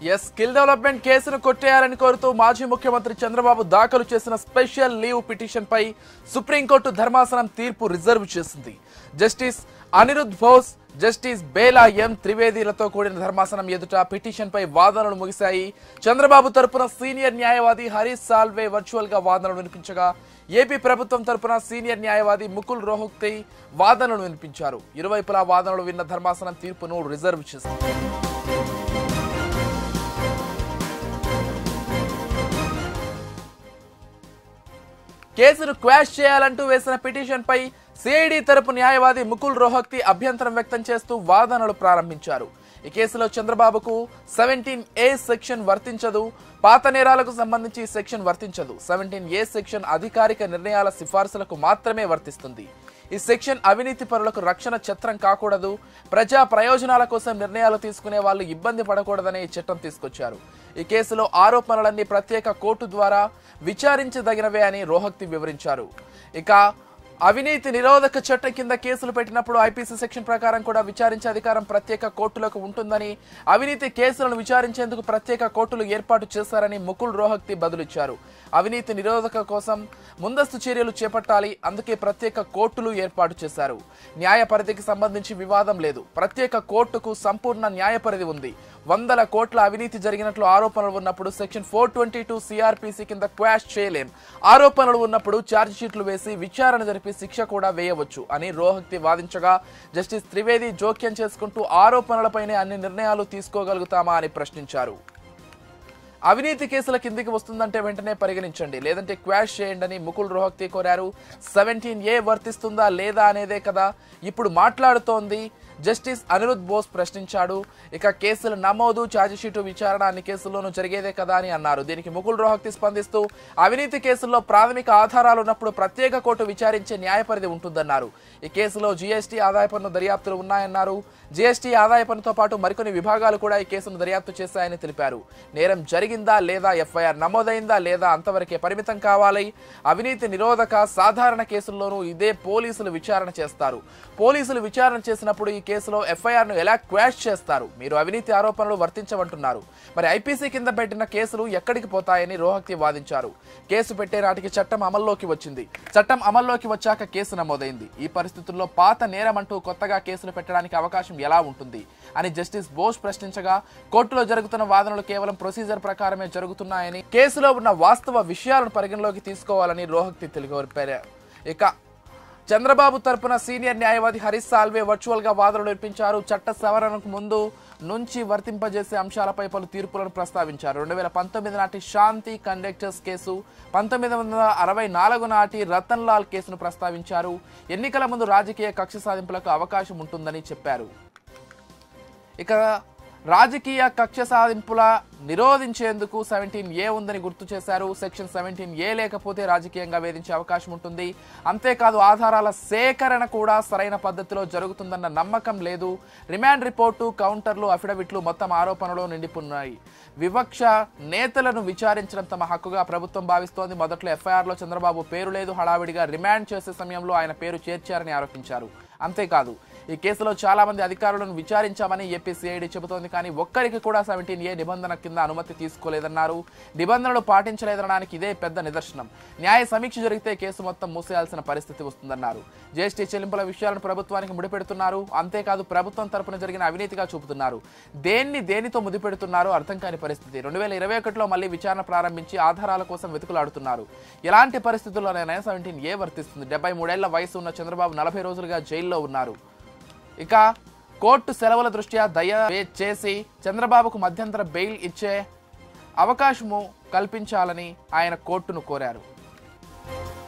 yes skill development కేసును కొట్టేయాలని కోరుతూ మాజీ ముఖ్యమంత్రి చంద్రబాబు దాఖలు చేసిన స్పెషల్ లీవ్ పిటిషన్ పై సుప్రీంకోర్టు ధర్మాసనం తీర్పు రిజర్వ్ చేసింది justice Aniruddha Bose justice Bela M త్రివేదీలతో కూడిన ధర్మాసనం ఎదుట పిటిషన్ పై వాదనలు ముగిశాయి చంద్రబాబు తరపున సీనియర్ న్యాయవాది హరీష్ సాల్వే వర్చువల్ గా వాదనలు వినిపించగా ఏపీ ప్రభుత్వం తరపున సీనియర్ న్యాయవాది ముకుల్ రోహుక్తి వాదనలు వినిపించారు ఇరువైపులా వాదనలు విన్న ధర్మాసనం తీర్పును రిజర్వ్ చేసింది కేసును క్వాష్ చేయాలంటూ వేసిన పిటిషన్ పై సిఐడి తరపు న్యాయవాది ముకుల్ రోహక్తి అభ్యంతరం వ్యక్తం చేస్తూ వాదనలు ప్రారంభించారు ఈ కేసులో చంద్రబాబుకు సెవెంటీన్ ఏ సెక్షన్ వర్తించదు పాత నేరాలకు సంబంధించి ఈ సెక్షన్ వర్తించదు సెవెంటీన్ ఏ సెక్షన్ అధికారిక నిర్ణయాల సిఫార్సులకు మాత్రమే వర్తిస్తుంది ఈ సెక్షన్ అవినీతి పరులకు రక్షణ చట్రం కాకూడదు ప్రజా ప్రయోజనాల కోసం నిర్ణయాలు తీసుకునే వాళ్ళు ఇబ్బంది పడకూడదనే ఈ చట్టం తీసుకొచ్చారు ఈ కేసులో ఆరోపణలన్నీ ప్రత్యేక కోర్టు ద్వారా విచారించదగినవే అని రోహక్తి వివరించారు ఇక అవినీతి నిరోధక చట్టం కింద కేసులు పెట్టినప్పుడు ఐపీసీ సెక్షన్ ప్రకారం కూడా విచారించే అధికారం ప్రత్యేక కోర్టులకు ఉంటుందని అవినీతి కేసులను విచారించేందుకు ప్రత్యేక కోర్టులు ఏర్పాటు చేశారని ముకుల్ రోహక్తి బదులిచ్చారు అవినీతి నిరోధక కోసం ముందస్తు చర్యలు చేపట్టాలి అందుకే ప్రత్యేక కోర్టులు ఏర్పాటు చేశారు న్యాయ పరిధికి సంబంధించి వివాదం లేదు ప్రత్యేక కోర్టుకు సంపూర్ణ న్యాయ పరిధి ఉంది వందల కోట్ల అవినీతి జరిగినట్లు ఆరోపణలు ఉన్నప్పుడు section four twenty two CrPC కింద క్వాష్ చేయలేం ఆరోపణలు ఉన్నప్పుడు ఛార్జ్ షీట్లు వేసి విచారణ జరిపి శిక్ష కూడా వేయవచ్చు అని రోహక్తి వాదించగా జస్టిస్ త్రివేది జోక్యం చేసుకుంటూ ఆరోపణలపైనే అన్ని నిర్ణయాలు తీసుకోగలుగుతామా అని ప్రశ్నించారు అవినీతి కేసుల కిందికి వస్తుందంటే వెంటనే పరిగణించండి లేదంటే క్వాష్ చేయండి అని ముకుల్ రోహక్తి కోరారు సెవెంటీన్ ఏ వర్తిస్తుందా లేదా అనేదే కదా ఇప్పుడు మాట్లాడుతోంది జస్టిస్ అనిరుద్ బోస్ ప్రశ్నించాడు ఇక కేసుల నమోదు ఛార్జిషీటు విచారణ అన్ని కేసుల్లోనూ జరిగేదే కదా అని అన్నారు దీనికి ముకుల్ రోహక్తి స్పందిస్తూ అవినీతి కేసుల్లో ప్రాథమిక ఆధారాలు ఉన్నప్పుడు ప్రత్యేక కోర్టు విచారించే న్యాయ పరిధి ఉంటుందన్నారు ఈ కేసులో జీఎస్టీ ఆదాయ పన్ను దర్యాప్తులు ఉన్నాయన్నారు జీఎస్టీ ఆదాయ పన్నుతో పాటు మరికొన్ని విభాగాలు కూడా ఈ కేసును దర్యాప్తు చేశాయని తెలిపారు నేరం జరిగిందా లేదా ఎఫ్ఐఆర్ నమోదైందా లేదా అంతవరకే పరిమితం కావాలి అవినీతి నిరోధక సాధారణ కేసుల్లోనూ ఇదే పోలీసులు విచారణ చేస్తారు పోలీసులు విచారణ చేసినప్పుడు ఈ కేసులో ఎఫ్ఐఆర్ ను ఎలా క్వాష్ చేస్తారు మీరు అవినీతి ఆరోపణలు వర్తించమంటున్నారు మరి ఐపీసీ కింద పెట్టిన కేసులు ఎక్కడికి పోతాయని రోహక్తి వాదించారు కేసు పెట్టే నాటికి చట్టం అమల్లోకి వచ్చింది చట్టం అమల్లోకి వచ్చాక కేసు నమోదైంది ఈ పరిస్థితుల్లో పాత నేరం అంటూ కొత్తగా కేసులు పెట్టడానికి అవకాశం ఎలా ఉంటుంది అని జస్టిస్ బోస్ ప్రశ్నించగా కోర్టులో జరుగుతున్న వాదనలు కేవలం ప్రొసీజర్ ప్రకారమే జరుగుతున్నాయని కేసులో ఉన్న వాస్తవ విషయాలను పరిగణలోకి తీసుకోవాలని రోహక్తి తెలిపారు ఇక చంద్రబాబు తరపున సీనియర్ న్యాయవాది హరీష్ సాల్వే వర్చువల్ గా వాదనలు వినిపించారు చట్ట సవరణకు ముందు నుంచి వర్తింపజేసే అంశాలపై పలు తీర్పులను ప్రస్తావించారు రెండు వేల పంతొమ్మిది నాటి శాంతి కండక్టర్స్ కేసు పంతొమ్మిది వందల అరవై నాలుగు నాటి రతన్ లాల్ కేసును ప్రస్తావించారు ఎన్నికల ముందు రాజకీయ కక్ష సాధింపులకు అవకాశం ఉంటుందని చెప్పారు ఇక రాజకీయ కక్ష సాధింపుల నిరోధించేందుకు సెవెంటీన్ ఏ ఉందని గుర్తు చేశారు సెక్షన్ సెవెంటీన్ ఏ లేకపోతే రాజకీయంగా వేధించే అవకాశం ఉంటుంది అంతేకాదు ఆధారాల సేకరణ కూడా సరైన పద్ధతిలో జరుగుతుందన్న నమ్మకం లేదు రిమాండ్ రిపోర్టు కౌంటర్లు అఫిడవిట్లు మొత్తం ఆరోపణలు నిండిపోన్నాయి వివక్ష నేతలను విచారించడం తమ హక్కుగా ప్రభుత్వం భావిస్తోంది మొదట్లో ఎఫ్ఐఆర్లో చంద్రబాబు పేరు లేదు హడావిడిగా రిమాండ్ చేసే సమయంలో ఆయన పేరు చేర్చారని ఆరోపించారు అంతేకాదు ఈ కేసులో చాలా మంది అధికారులను విచారించామని ఏపీ సిఐడి చెబుతోంది కానీ ఒక్కరికి కూడా సెవెంటీన్ ఏ నిబంధన కింద అనుమతి తీసుకోలేదన్నారు నిబంధనలు పాటించలేదనడానికి ఇదే పెద్ద నిదర్శనం న్యాయ సమీక్ష జరిగితే కేసు మొత్తం మూసేయాల్సిన పరిస్థితి వస్తుందన్నారు జీఎస్టీ చెల్లింపుల విషయాలను ప్రభుత్వానికి ముడిపెడుతున్నారు అంతేకాదు ప్రభుత్వం తరపున జరిగిన అవినీతిగా చూపుతున్నారు దేన్ని దేనితో ముడిపెడుతున్నారో అర్థం కాని పరిస్థితి రెండు వేల ఇరవై ఒకటిలో మళ్ళీ విచారణ ప్రారంభించి ఆధారాల కోసం వెతుకులాడుతున్నారు ఎలాంటి పరిస్థితుల్లోనైనా సెవెంటీన్ ఏ వర్తిస్తుంది డెబ్బై మూడేళ్ల వయసు ఉన్న చంద్రబాబు నలభై రోజులుగా జైల్లో ఉన్నారు ఇక కోర్టు సెలవుల దృష్ట్యా దయ చేసి చంద్రబాబుకు మధ్యంతర బెయిల్ ఇచ్చే అవకాశము కల్పించాలని ఆయన కోర్టును కోరారు